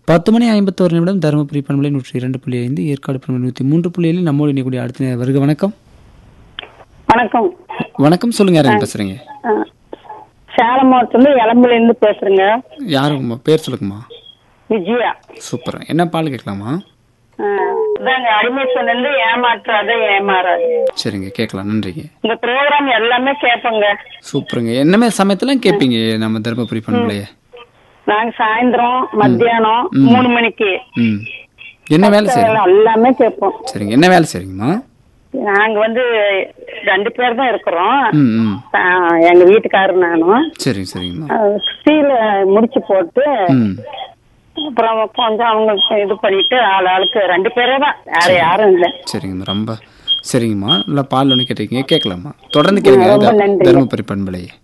பத்து மணி ஐம்பத்தோரு நிமிடம் தருமபுரி பண்பலை நூற்றி இரண்டு புள்ளி ஐந்து ஏற்காடு பண்பலை நூற்றி மூன்று புள்ளி ஏழு நம்மோடு இணைக்கூடிய அடுத்த நேரம் வருக வணக்கம் வணக்கம் வணக்கம் சொல்லுங்க யாருங்க பேசுறீங்க அஹ், சேலம் மாவட்டத்துல இளம்புல இருந்து பேசுறேங்க யாருங்கம்மா பேர் சொல்லுங்கம்மா விஜயா சூப்பர் என்ன பால் கேட்கலாமா அஹ், இதாங்க அடிமை சொன்னது ஏமாற்றாத ஏமாறாது சரிங்க கேட்கலாம் நன்றிங்க இந்த ப்ரோக்ராம் எல்லாமே கேட்போங்க சூப்பருங்க என்னமே சமயத்துல கேட்பீங்க நம்ம தருமபுரி பண்பலையே நாங்க சாயந்தரம் மத்தியானம் மூணு மணிக்கு ம் என்ன வேலை செய்றீங்க எல்லாமே கேட்போம் சரிங்க என்ன வேலை செய்றீங்கம்மா நாங்க வந்து ரெண்டு பேர் தான் இருக்கிறோம் ம் ம் அஹ், எங்க வீட்டுக்காரர் நானும் சரிங்க சரிங்கம்மா அஹ், ஸ்டீல முடிச்சு போட்டு ம் அப்புறம் கொஞ்சம் அவங்க இது பண்ணிட்டு ஆள் ஆளுக்கு ரெண்டு பேரே தான் வேற யாரும் இல்லை சரிங்கம்மா ரொம்ப சரிங்கம்மா நல்லா பால் ஒன்று கேட்டிருக்கீங்க கேட்கலாமா தொடர்ந்து கேளுங்க ரொம்ப நன்றி. தருமபுரி பண்பலையே